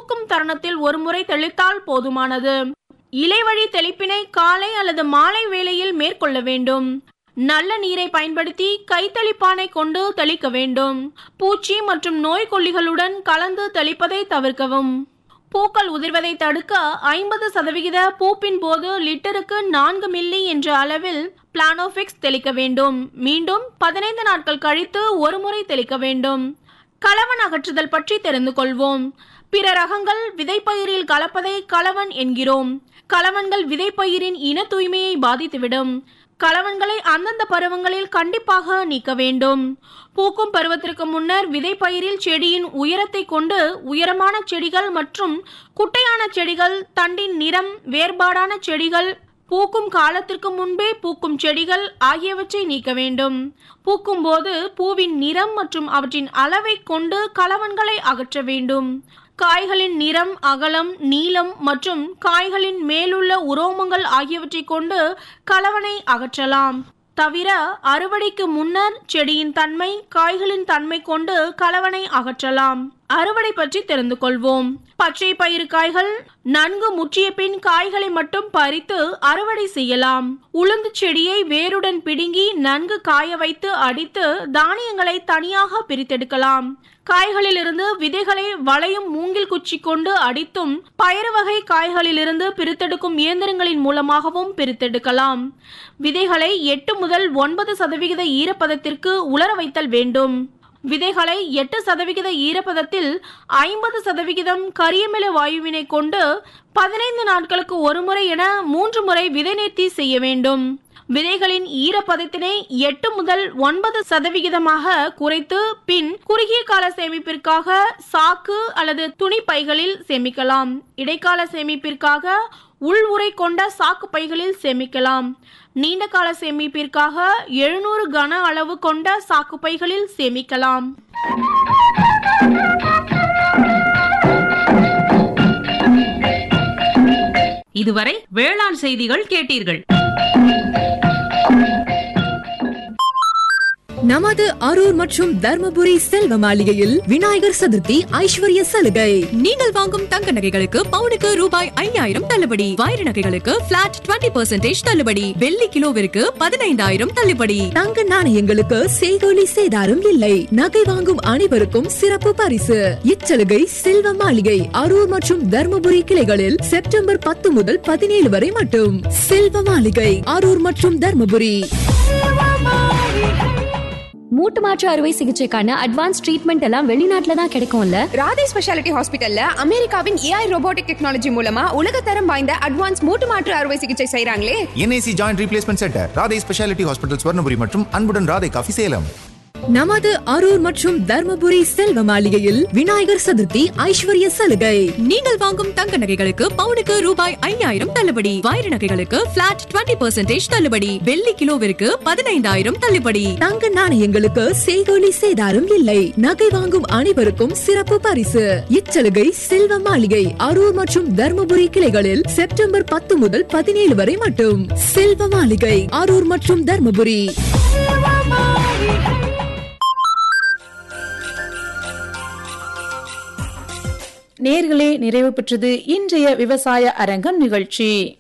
பூக்கும் தருணத்தில் ஒருமுறை தெளித்தால் போதுமானது இலைவழி தெளிப்பினை காலை அல்லது மாலை வேளையில் மேற்கொள்ள வேண்டும் நல்ல நீரை பயன்படுத்தி கைத்தளிப்பானை கொண்டு தெளிக்க வேண்டும் பூச்சி மற்றும் நோய்க்கொல்லிகளுடன் கலந்து தெளிப்பதை தவிர்க்கவும் பூக்கள் உதிர்வதை தடுக்க ஐம்பது சதவிகித பூப்பின் போது லிட்டருக்கு நான்கு மில்லி என்ற அளவில் பிளானோபிக்ஸ் தெளிக்க வேண்டும் மீண்டும் பதினைந்து நாட்கள் கழித்து ஒருமுறை தெளிக்க வேண்டும் களவன் அகற்றுதல் பற்றி தெரிந்து கொள்வோம் பிற ரகங்கள் விதைப்பயிரில் கலப்பதை களவன் என்கிறோம் களவன்கள் விதைப்பயிரின் இன தூய்மையை பாதித்துவிடும் களவன்களை அந்தந்த பருவங்களில் கண்டிப்பாக நீக்க வேண்டும் பூக்கும் பருவத்திற்கு முன்னர் விதைப்பயிரில் செடியின் உயரத்தை கொண்டு உயரமான செடிகள் மற்றும் குட்டையான செடிகள் தண்டின் நிறம் வேறுபாடான செடிகள் பூக்கும் காலத்திற்கு முன்பே பூக்கும் செடிகள் ஆகியவற்றை நீக்க வேண்டும் பூக்கும் போது பூவின் நிறம் மற்றும் அவற்றின் அளவை கொண்டு களவன்களை அகற்ற வேண்டும் காய்களின் நிறம் அகலம் நீளம் மற்றும் காய்களின் மேலுள்ள உரோமங்கள் ஆகியவற்றை கொண்டு கலவனை அகற்றலாம் தவிர அறுவடைக்கு முன்னர் செடியின் தன்மை காய்களின் தன்மை கொண்டு கலவனை அகற்றலாம் அறுவடை பற்றி தெரிந்து கொள்வோம் பச்சை பயிறு காய்கள் நன்கு முற்றிய பின் காய்களை மட்டும் பறித்து அறுவடை செய்யலாம் உளுந்து செடியை வேருடன் பிடுங்கி நன்கு காய வைத்து அடித்து தானியங்களை தனியாக பிரித்தெடுக்கலாம் காய்களிலிருந்து விதைகளை வளையும் மூங்கில் குச்சி கொண்டு அடித்தும் பயறு வகை காய்களிலிருந்து பிரித்தெடுக்கும் இயந்திரங்களின் மூலமாகவும் பிரித்தெடுக்கலாம் விதைகளை எட்டு முதல் ஒன்பது சதவிகித ஈரப்பதத்திற்கு உலர வைத்தல் வேண்டும் விதைகளை எட்டு சதவிகித ஈரப்பதத்தில் ஐம்பது சதவிகிதம் கரியமில வாயுவினை கொண்டு பதினைந்து நாட்களுக்கு ஒரு முறை என மூன்று முறை விதை நேர்த்தி செய்ய வேண்டும் விதைகளின் ஈரப்பதத்தினை எட்டு முதல் ஒன்பது சதவிகிதமாக குறைத்து பின் குறுகிய கால சேமிப்பிற்காக சாக்கு அல்லது துணி பைகளில் சேமிக்கலாம் இடைக்கால சேமிப்பிற்காக உள் உரை கொண்ட சாக்கு பைகளில் சேமிக்கலாம் நீண்ட கால சேமிப்பிற்காக எழுநூறு கன அளவு கொண்ட சாக்கு பைகளில் சேமிக்கலாம் இதுவரை வேளாண் செய்திகள் கேட்டீர்கள் நமது அரூர் மற்றும் தர்மபுரி செல்வ மாளிகையில் விநாயகர் சதுர்த்தி ஐஸ்வர்ய சலுகை நீங்கள் வாங்கும் தங்க நகைகளுக்கு பவுனுக்கு ரூபாய் ஐயாயிரம் தள்ளுபடி வைர நகைகளுக்கு பிளாட் டுவெண்ட்டி பர்சன்டேஜ் தள்ளுபடி வெள்ளி கிலோவிற்கு பதினைந்தாயிரம் தள்ளுபடி தங்க நாணயங்களுக்கு செய்கோலி சேதாரம் இல்லை நகை வாங்கும் அனைவருக்கும் சிறப்பு பரிசு இச்சலுகை செல்வ மாளிகை அரூர் மற்றும் தர்மபுரி கிளைகளில் செப்டம்பர் பத்து முதல் பதினேழு வரை மட்டும் செல்வ மாளிகை அரூர் மற்றும் தர்மபுரி மூட்டு மாற்று அறுவை சிகிச்சைக்கான அட்வான்ஸ் ட்ரீட்மெண்ட் எல்லாம் வெளிநாட்டுல தான் கிடைக்கும்ல ராதே ஸ்பெஷாலிட்டி ஹாஸ்பிட்டல்ல அமெரிக்காவின் ஏஐ ரோபோட்டிக் டெக்னாலஜி மூலமா உலகத்தரம் வாய்ந்த அட்வான்ஸ் மூட்டு மாற்று அறுவை சிகிச்சை செய்றாங்களே NIC joint replacement centre Radhai speciality hospital Swarnapuri மற்றும் அன்புடன் ராதை காஃபி சேலம் நமது அரூர் மற்றும் தர்மபுரி செல்வ மாளிகையில் விநாயகர் சதுர்த்தி ஐஸ்வர்ய சலுகை நீங்கள் வாங்கும் தங்க நகைகளுக்கு பவுனுக்கு ரூபாய் ஐயாயிரம் தள்ளுபடி வைர நகைகளுக்கு பிளாட் டுவெண்ட்டி பர்சன்டேஜ் தள்ளுபடி வெள்ளி கிலோவிற்கு பதினைந்தாயிரம் தள்ளுபடி தங்க நாணயங்களுக்கு செய்கோலி சேதாரம் இல்லை நகை வாங்கும் அனைவருக்கும் சிறப்பு பரிசு இச்சலுகை செல்வ மாளிகை அரூர் மற்றும் தர்மபுரி கிளைகளில் செப்டம்பர் பத்து முதல் பதினேழு வரை மட்டும் செல்வ மாளிகை அரூர் மற்றும் தர்மபுரி நேர்களே நிறைவு பெற்றது இன்றைய விவசாய அரங்கம் நிகழ்ச்சி